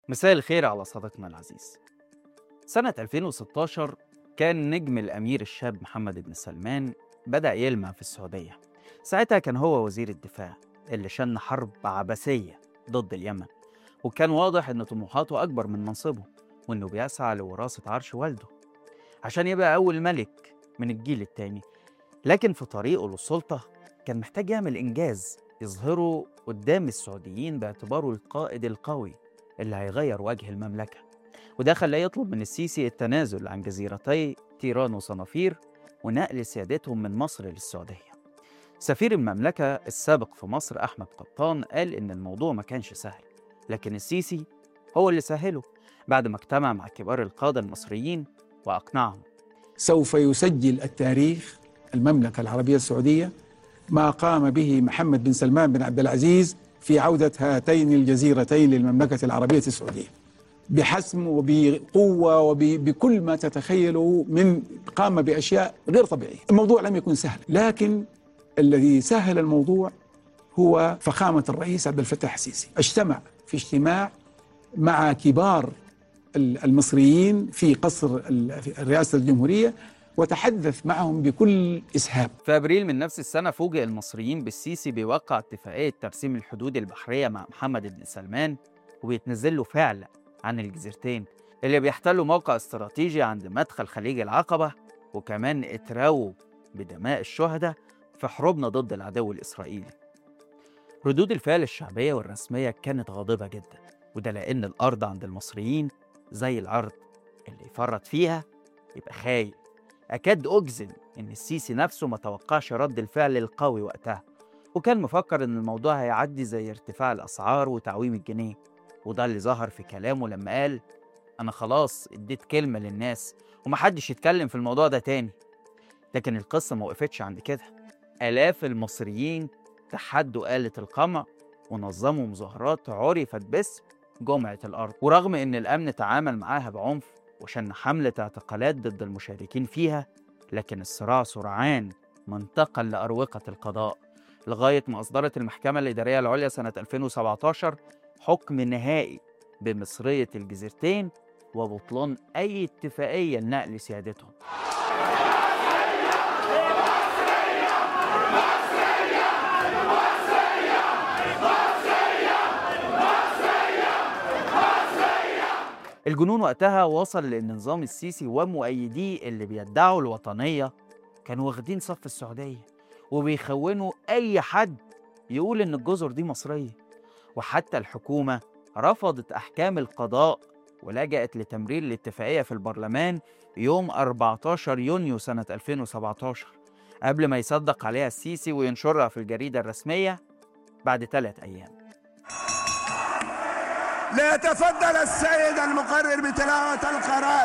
مساء الخير على صديقنا العزيز سنة 2016 كان نجم الأمير الشاب محمد بن سلمان بدأ يلمع في السعودية ساعتها كان هو وزير الدفاع اللي شن حرب عبثية ضد اليمن وكان واضح إن طموحاته أكبر من منصبه وإنه بيسعى لوراثة عرش والده عشان يبقى أول ملك من الجيل التاني لكن في طريقه للسلطة كان محتاج يعمل إنجاز يظهره قدام السعوديين باعتباره القائد القوي اللي هيغير وجه المملكة وده خلاه يطلب من السيسي التنازل عن جزيرتي تيران وصنافير ونقل سيادتهم من مصر للسعودية سفير المملكة السابق في مصر أحمد قطان قال إن الموضوع ما كانش سهل لكن السيسي هو اللي سهله بعد ما اجتمع مع كبار القادة المصريين وأقنعهم سوف يسجل التاريخ المملكة العربية السعودية ما قام به محمد بن سلمان بن عبد العزيز في عودة هاتين الجزيرتين للمملكة العربية السعودية بحسم وبقوة وبكل ما تتخيله من قام بأشياء غير طبيعية الموضوع لم يكن سهل لكن الذي سهل الموضوع هو فخامة الرئيس عبد الفتاح السيسي اجتمع في اجتماع مع كبار المصريين في قصر رئاسة الجمهورية وتحدث معهم بكل إسهاب في أبريل من نفس السنة فوجئ المصريين بالسيسي بيوقع اتفاقية ترسيم الحدود البحرية مع محمد بن سلمان وبيتنزل له فعل عن الجزيرتين اللي بيحتلوا موقع استراتيجي عند مدخل خليج العقبة وكمان اترووا بدماء الشهداء في حروبنا ضد العدو الإسرائيلي ردود الفعل الشعبية والرسمية كانت غاضبة جدا وده لأن الأرض عند المصريين زي الأرض اللي يفرط فيها يبقى خايف أكاد أجزم إن السيسي نفسه ما توقعش رد الفعل القوي وقتها وكان مفكر إن الموضوع هيعدي زي ارتفاع الأسعار وتعويم الجنيه وده اللي ظهر في كلامه لما قال أنا خلاص اديت كلمة للناس ومحدش يتكلم في الموضوع ده تاني لكن القصة ما وقفتش عند كده آلاف المصريين تحدوا آلة القمع ونظموا مظاهرات عرفت باسم جمعة الأرض ورغم إن الأمن تعامل معاها بعنف وشن حملة اعتقالات ضد المشاركين فيها لكن الصراع سرعان ما انتقل لأروقة القضاء لغاية ما أصدرت المحكمة الإدارية العليا سنة 2017 حكم نهائي بمصرية الجزيرتين وبطلان أي اتفاقية لنقل سيادتهم الجنون وقتها وصل لأن نظام السيسي ومؤيديه اللي بيدعوا الوطنية كانوا واخدين صف السعودية وبيخونوا أي حد يقول إن الجزر دي مصرية وحتى الحكومة رفضت أحكام القضاء ولجأت لتمرير الاتفاقية في البرلمان يوم 14 يونيو سنة 2017 قبل ما يصدق عليها السيسي وينشرها في الجريدة الرسمية بعد ثلاث أيام ليتفضل السيد المقرر بتلاوة القرار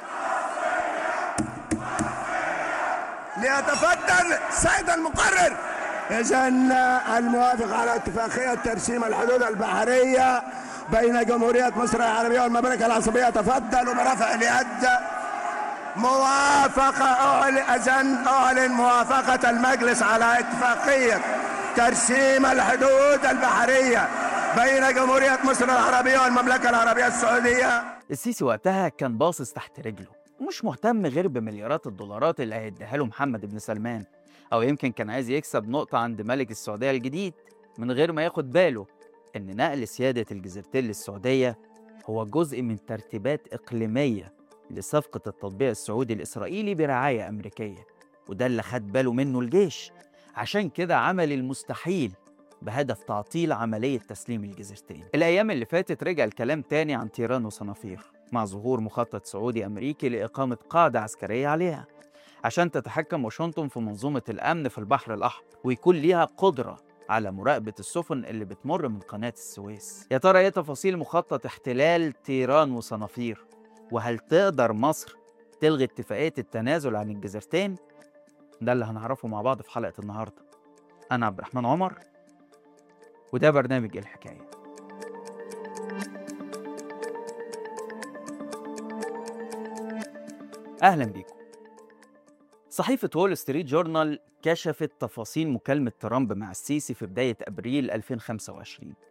ليتفضل السيد المقرر إذا الموافق على اتفاقية ترسيم الحدود البحرية بين جمهورية مصر العربية والمملكة العربية تفضلوا برفع اليد موافقة أعلن أذن أعلن موافقة المجلس على اتفاقية ترسيم الحدود البحرية بين جمهورية مصر العربية والمملكة العربية السعودية السيسي وقتها كان باصص تحت رجله ومش مهتم غير بمليارات الدولارات اللي هيديها له محمد بن سلمان أو يمكن كان عايز يكسب نقطة عند ملك السعودية الجديد من غير ما ياخد باله إن نقل سيادة الجزيرتين للسعودية هو جزء من ترتيبات إقليمية لصفقة التطبيع السعودي الإسرائيلي برعاية أمريكية وده اللي خد باله منه الجيش عشان كده عمل المستحيل بهدف تعطيل عملية تسليم الجزيرتين الأيام اللي فاتت رجع الكلام تاني عن تيران وصنافير مع ظهور مخطط سعودي أمريكي لإقامة قاعدة عسكرية عليها عشان تتحكم واشنطن في منظومة الأمن في البحر الأحمر ويكون ليها قدرة على مراقبة السفن اللي بتمر من قناة السويس يا ترى ايه تفاصيل مخطط احتلال تيران وصنافير وهل تقدر مصر تلغي اتفاقية التنازل عن الجزيرتين ده اللي هنعرفه مع بعض في حلقة النهاردة أنا عبد الرحمن عمر وده برنامج الحكاية أهلا بيكم صحيفة وول ستريت جورنال كشفت تفاصيل مكالمة ترامب مع السيسي في بداية أبريل 2025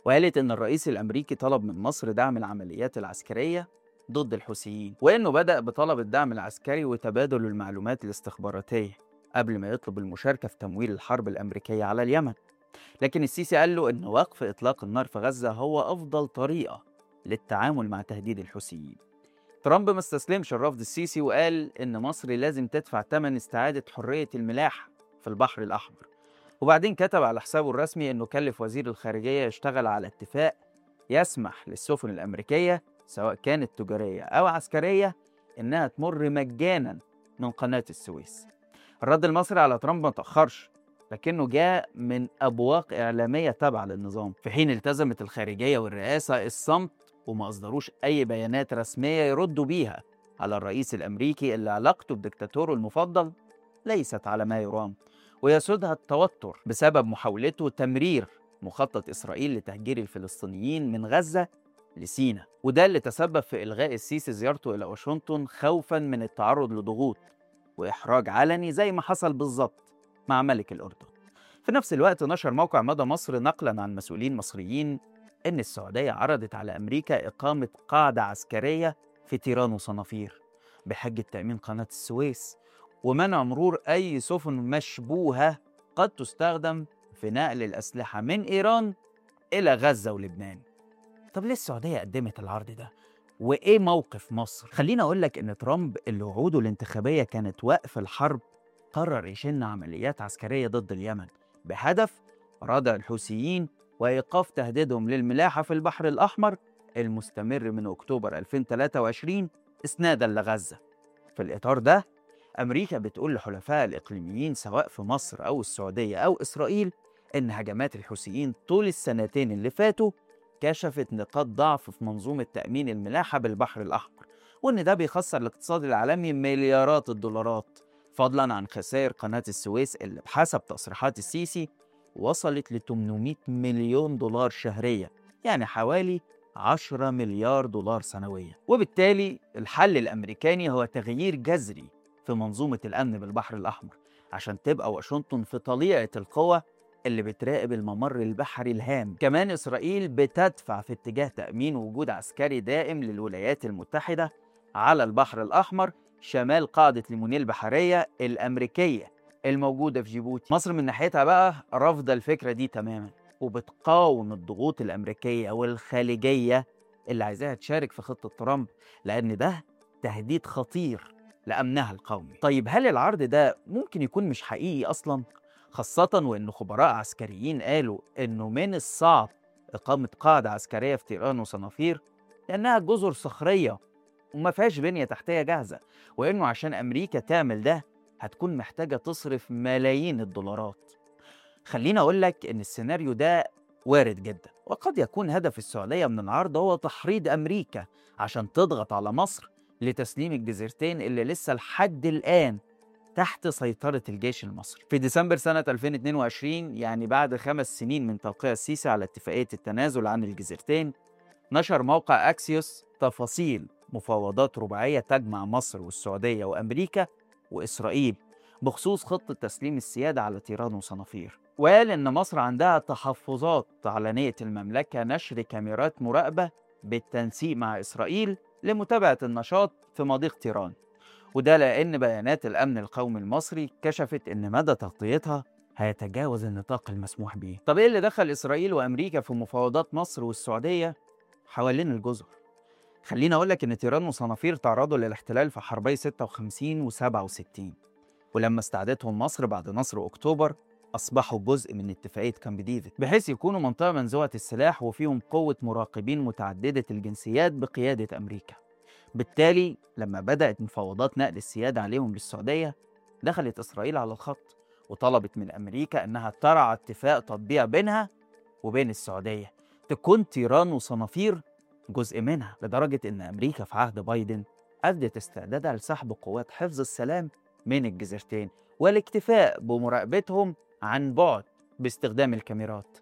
وقالت إن الرئيس الأمريكي طلب من مصر دعم العمليات العسكرية ضد الحوثيين وإنه بدأ بطلب الدعم العسكري وتبادل المعلومات الاستخباراتية قبل ما يطلب المشاركة في تمويل الحرب الأمريكية على اليمن لكن السيسي قال له إن وقف إطلاق النار في غزة هو أفضل طريقة للتعامل مع تهديد الحوثيين ترامب ما استسلمش الرفض السيسي وقال إن مصر لازم تدفع ثمن استعادة حرية الملاحة في البحر الأحمر وبعدين كتب على حسابه الرسمي إنه كلف وزير الخارجية يشتغل على اتفاق يسمح للسفن الأمريكية سواء كانت تجارية أو عسكرية إنها تمر مجانا من قناة السويس الرد المصري على ترامب ما تأخرش لكنه جاء من أبواق إعلامية تابعة للنظام في حين التزمت الخارجية والرئاسة الصمت وما أصدروش أي بيانات رسمية يردوا بيها على الرئيس الأمريكي اللي علاقته بدكتاتوره المفضل ليست على ما يرام ويسودها التوتر بسبب محاولته تمرير مخطط إسرائيل لتهجير الفلسطينيين من غزة لسينا وده اللي تسبب في إلغاء السيسي زيارته إلى واشنطن خوفا من التعرض لضغوط وإحراج علني زي ما حصل بالظبط مع ملك الأردن في نفس الوقت نشر موقع مدى مصر نقلا عن مسؤولين مصريين إن السعودية عرضت على أمريكا إقامة قاعدة عسكرية في تيران وصنافير بحجة تأمين قناة السويس ومنع مرور أي سفن مشبوهة قد تستخدم في نقل الأسلحة من إيران إلى غزة ولبنان طب ليه السعودية قدمت العرض ده؟ وإيه موقف مصر؟ خليني أقول لك إن ترامب اللي وعوده الانتخابية كانت وقف الحرب قرر يشن عمليات عسكرية ضد اليمن بهدف ردع الحوثيين وإيقاف تهديدهم للملاحة في البحر الأحمر المستمر من أكتوبر 2023 إسنادا لغزة في الإطار ده أمريكا بتقول لحلفائها الإقليميين سواء في مصر أو السعودية أو إسرائيل إن هجمات الحوثيين طول السنتين اللي فاتوا كشفت نقاط ضعف في منظومة تأمين الملاحة بالبحر الأحمر وإن ده بيخسر الاقتصاد العالمي مليارات الدولارات فضلا عن خسائر قناة السويس اللي بحسب تصريحات السيسي وصلت ل 800 مليون دولار شهريا يعني حوالي 10 مليار دولار سنويا وبالتالي الحل الأمريكاني هو تغيير جذري في منظومة الأمن بالبحر الأحمر عشان تبقى واشنطن في طليعة القوة اللي بتراقب الممر البحري الهام كمان إسرائيل بتدفع في اتجاه تأمين وجود عسكري دائم للولايات المتحدة على البحر الأحمر شمال قاعدة ليمونيه البحرية الأمريكية الموجودة في جيبوتي مصر من ناحيتها بقى رافضة الفكرة دي تماما وبتقاوم الضغوط الأمريكية والخليجية اللي عايزاها تشارك في خطة ترامب لأن ده تهديد خطير لأمنها القومي طيب هل العرض ده ممكن يكون مش حقيقي أصلا؟ خاصة وإن خبراء عسكريين قالوا إنه من الصعب إقامة قاعدة عسكرية في تيران وصنافير لأنها جزر صخرية وما فيهاش بنية تحتية جاهزة وإنه عشان أمريكا تعمل ده هتكون محتاجة تصرف ملايين الدولارات خليني أقول لك إن السيناريو ده وارد جدا وقد يكون هدف السعودية من العرض هو تحريض أمريكا عشان تضغط على مصر لتسليم الجزيرتين اللي لسه لحد الآن تحت سيطرة الجيش المصري في ديسمبر سنة 2022 يعني بعد خمس سنين من توقيع السيسي على اتفاقية التنازل عن الجزيرتين نشر موقع أكسيوس تفاصيل مفاوضات رباعية تجمع مصر والسعودية وأمريكا وإسرائيل بخصوص خطة تسليم السيادة على تيران وصنافير وقال إن مصر عندها تحفظات على نية المملكة نشر كاميرات مراقبة بالتنسيق مع إسرائيل لمتابعة النشاط في مضيق تيران وده لأن بيانات الأمن القومي المصري كشفت إن مدى تغطيتها هيتجاوز النطاق المسموح به طب إيه اللي دخل إسرائيل وأمريكا في مفاوضات مصر والسعودية حوالين الجزر؟ خليني أقول لك إن تيران وصنافير تعرضوا للاحتلال في حربي 56 و 67 ولما استعادتهم مصر بعد نصر أكتوبر أصبحوا جزء من اتفاقية كامب ديفيد بحيث يكونوا منطقة منزوعة السلاح وفيهم قوة مراقبين متعددة الجنسيات بقيادة أمريكا بالتالي لما بدأت مفاوضات نقل السيادة عليهم للسعودية دخلت إسرائيل على الخط وطلبت من أمريكا أنها ترعى اتفاق تطبيع بينها وبين السعودية تكون تيران وصنافير جزء منها لدرجة أن أمريكا في عهد بايدن أبدت استعدادها لسحب قوات حفظ السلام من الجزيرتين والاكتفاء بمراقبتهم عن بعد باستخدام الكاميرات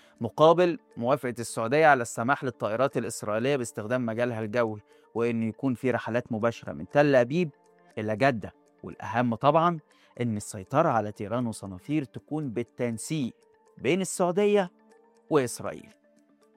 مقابل موافقة السعودية على السماح للطائرات الإسرائيلية باستخدام مجالها الجوي وإن يكون في رحلات مباشرة من تل أبيب إلى جدة والأهم طبعا إن السيطرة على تيران وصنافير تكون بالتنسيق بين السعودية وإسرائيل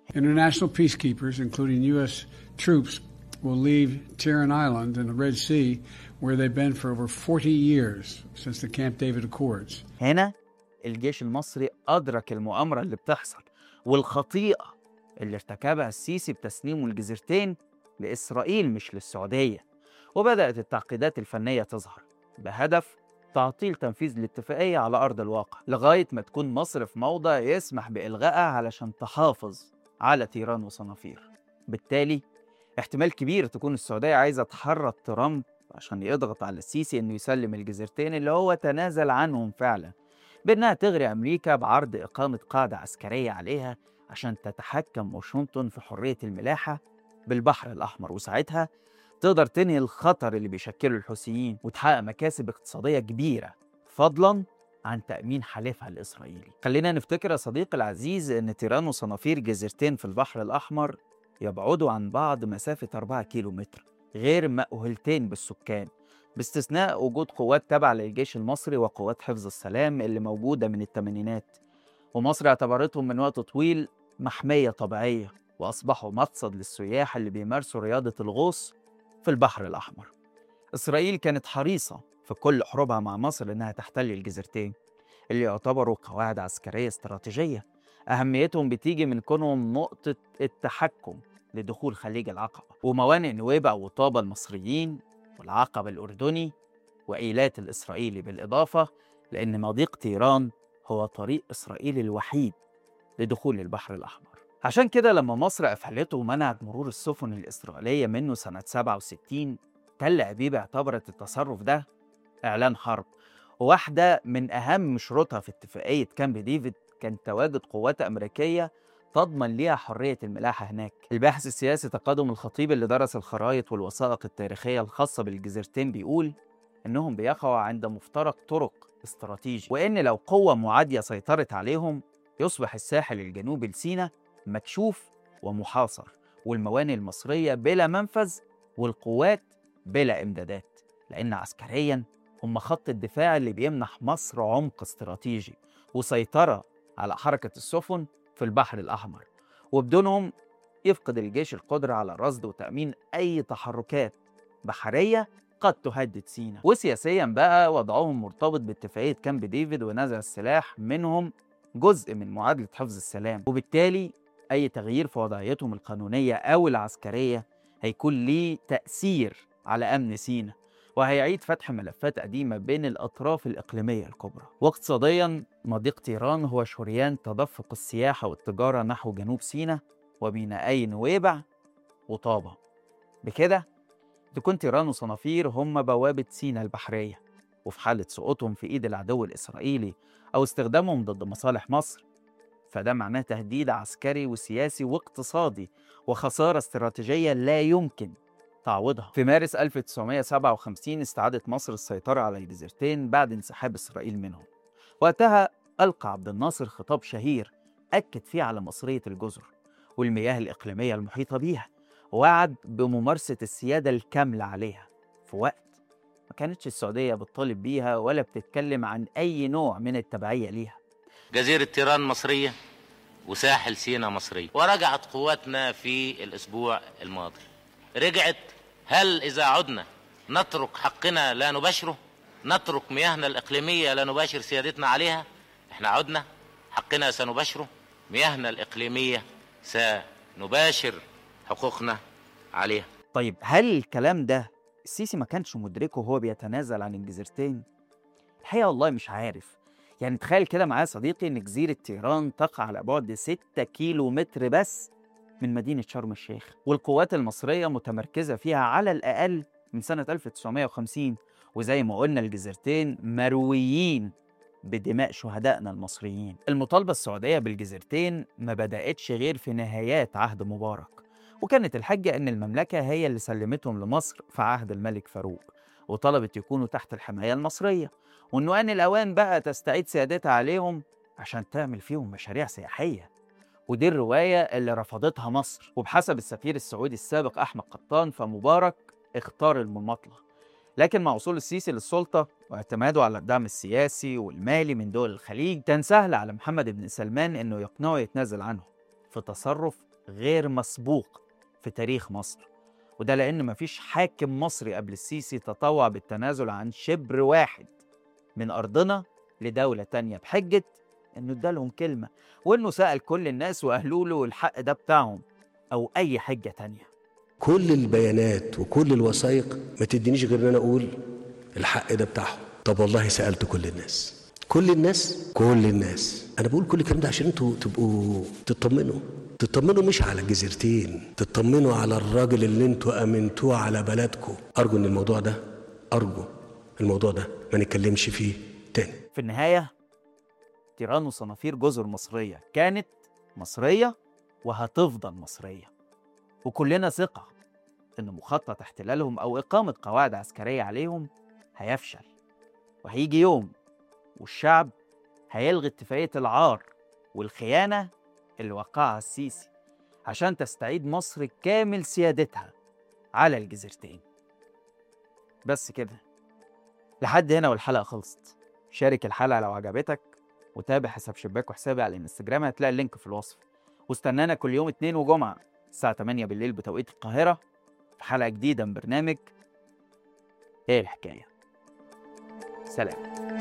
International peacekeepers, including U.S. troops, will leave Tiran Island in the Red Sea, where they've been for over 40 years since the Camp David Accords. هنا الجيش المصري أدرك المؤامرة اللي بتحصل والخطيئة اللي ارتكبها السيسي بتسليمه الجزيرتين لإسرائيل مش للسعودية وبدأت التعقيدات الفنية تظهر بهدف تعطيل تنفيذ الاتفاقية على أرض الواقع لغاية ما تكون مصر في موضع يسمح بإلغائها علشان تحافظ على تيران وصنافير بالتالي احتمال كبير تكون السعودية عايزة تحرض ترامب عشان يضغط على السيسي إنه يسلم الجزيرتين اللي هو تنازل عنهم فعلا بإنها تغري أمريكا بعرض إقامة قاعدة عسكرية عليها عشان تتحكم واشنطن في حرية الملاحة بالبحر الأحمر وساعتها تقدر تنهي الخطر اللي بيشكله الحوثيين وتحقق مكاسب اقتصادية كبيرة فضلا عن تأمين حليفها الإسرائيلي خلينا نفتكر يا صديقي العزيز أن تيران وصنافير جزيرتين في البحر الأحمر يبعدوا عن بعض مسافة 4 كيلو متر غير مأهولتين بالسكان باستثناء وجود قوات تابعة للجيش المصري وقوات حفظ السلام اللي موجودة من الثمانينات ومصر اعتبرتهم من وقت طويل محمية طبيعية وأصبحوا مقصد للسياح اللي بيمارسوا رياضة الغوص في البحر الأحمر إسرائيل كانت حريصة في كل حروبها مع مصر إنها تحتل الجزيرتين اللي يعتبروا قواعد عسكرية استراتيجية أهميتهم بتيجي من كونهم نقطة التحكم لدخول خليج العقبة وموانئ نويبع وطابة المصريين والعقبة الأردني وإيلات الإسرائيلي بالإضافة لأن مضيق تيران هو طريق إسرائيل الوحيد لدخول البحر الأحمر عشان كده لما مصر قفلته ومنعت مرور السفن الإسرائيلية منه سنة 67 تل أبيب اعتبرت التصرف ده إعلان حرب وواحدة من أهم شروطها في اتفاقية كامب ديفيد كان تواجد قوات أمريكية تضمن ليها حرية الملاحة هناك الباحث السياسي تقادم الخطيب اللي درس الخرائط والوثائق التاريخية الخاصة بالجزيرتين بيقول إنهم بيقعوا عند مفترق طرق استراتيجي وإن لو قوة معادية سيطرت عليهم يصبح الساحل الجنوبي لسينا مكشوف ومحاصر والموانئ المصرية بلا منفذ والقوات بلا إمدادات لأن عسكريا هم خط الدفاع اللي بيمنح مصر عمق استراتيجي وسيطرة على حركة السفن في البحر الأحمر وبدونهم يفقد الجيش القدرة على رصد وتأمين أي تحركات بحرية قد تهدد سينا وسياسيا بقى وضعهم مرتبط باتفاقية كامب ديفيد ونزع السلاح منهم جزء من معادلة حفظ السلام وبالتالي أي تغيير في وضعيتهم القانونية أو العسكرية هيكون ليه تأثير على أمن سينا وهيعيد فتح ملفات قديمة بين الأطراف الإقليمية الكبرى واقتصاديا مضيق تيران هو شريان تدفق السياحة والتجارة نحو جنوب سينا ومينائي نويبع وطابة بكده تكون تيران وصنافير هم بوابة سينا البحرية وفي حالة سقوطهم في إيد العدو الإسرائيلي أو استخدامهم ضد مصالح مصر فده معناه تهديد عسكري وسياسي واقتصادي وخسارة استراتيجية لا يمكن تعويضها في مارس 1957 استعادت مصر السيطرة على الجزيرتين بعد انسحاب إسرائيل منهم وقتها ألقى عبد الناصر خطاب شهير أكد فيه على مصرية الجزر والمياه الإقليمية المحيطة بيها ووعد بممارسة السيادة الكاملة عليها في وقت ما كانتش السعودية بتطالب بيها ولا بتتكلم عن أي نوع من التبعية ليها جزيرة تيران مصرية وساحل سينا مصري ورجعت قواتنا في الأسبوع الماضي رجعت هل إذا عدنا نترك حقنا لا نباشره نترك مياهنا الإقليمية لا نباشر سيادتنا عليها احنا عدنا حقنا سنباشره مياهنا الإقليمية سنباشر حقوقنا عليها طيب هل الكلام ده السيسي ما كانش مدركه وهو بيتنازل عن الجزيرتين؟ الحقيقة والله مش عارف يعني تخيل كده معايا صديقي إن جزيرة تيران تقع على بعد 6 كيلو متر بس من مدينة شرم الشيخ والقوات المصرية متمركزة فيها على الأقل من سنة 1950 وزي ما قلنا الجزيرتين مرويين بدماء شهدائنا المصريين المطالبة السعودية بالجزيرتين ما بدأتش غير في نهايات عهد مبارك وكانت الحجة أن المملكة هي اللي سلمتهم لمصر في عهد الملك فاروق وطلبت يكونوا تحت الحماية المصرية وأنه آن الأوان بقى تستعيد سيادتها عليهم عشان تعمل فيهم مشاريع سياحية ودي الرواية اللي رفضتها مصر وبحسب السفير السعودي السابق أحمد قطان فمبارك اختار المماطلة لكن مع وصول السيسي للسلطة واعتماده على الدعم السياسي والمالي من دول الخليج كان سهل على محمد بن سلمان إنه يقنعه يتنازل عنهم في تصرف غير مسبوق في تاريخ مصر وده لأن مفيش حاكم مصري قبل السيسي تطوع بالتنازل عن شبر واحد من أرضنا لدولة تانية بحجة إنه ادالهم كلمة وإنه سأل كل الناس وقالوا له الحق ده بتاعهم أو أي حجة تانية كل البيانات وكل الوثائق ما تدينيش غير ان انا اقول الحق ده بتاعهم طب والله سالت كل الناس كل الناس كل الناس انا بقول كل الكلام ده عشان انتوا تبقوا تطمنوا تطمنوا مش على الجزيرتين تطمنوا على الراجل اللي انتوا امنتوه على بلدكم ارجو ان الموضوع ده ارجو الموضوع ده ما نتكلمش فيه تاني في النهاية تيران وصنافير جزر مصرية كانت مصرية وهتفضل مصرية وكلنا ثقة إن مخطط احتلالهم أو إقامة قواعد عسكرية عليهم هيفشل وهيجي يوم والشعب هيلغي اتفاقية العار والخيانة اللي وقعها السيسي عشان تستعيد مصر كامل سيادتها على الجزيرتين بس كده لحد هنا والحلقة خلصت شارك الحلقة لو عجبتك وتابع حساب شباك وحسابي على الانستجرام هتلاقي اللينك في الوصف واستنانا كل يوم اتنين وجمعة الساعة 8 بالليل بتوقيت القاهرة في حلقة جديدة من برنامج ايه الحكاية سلام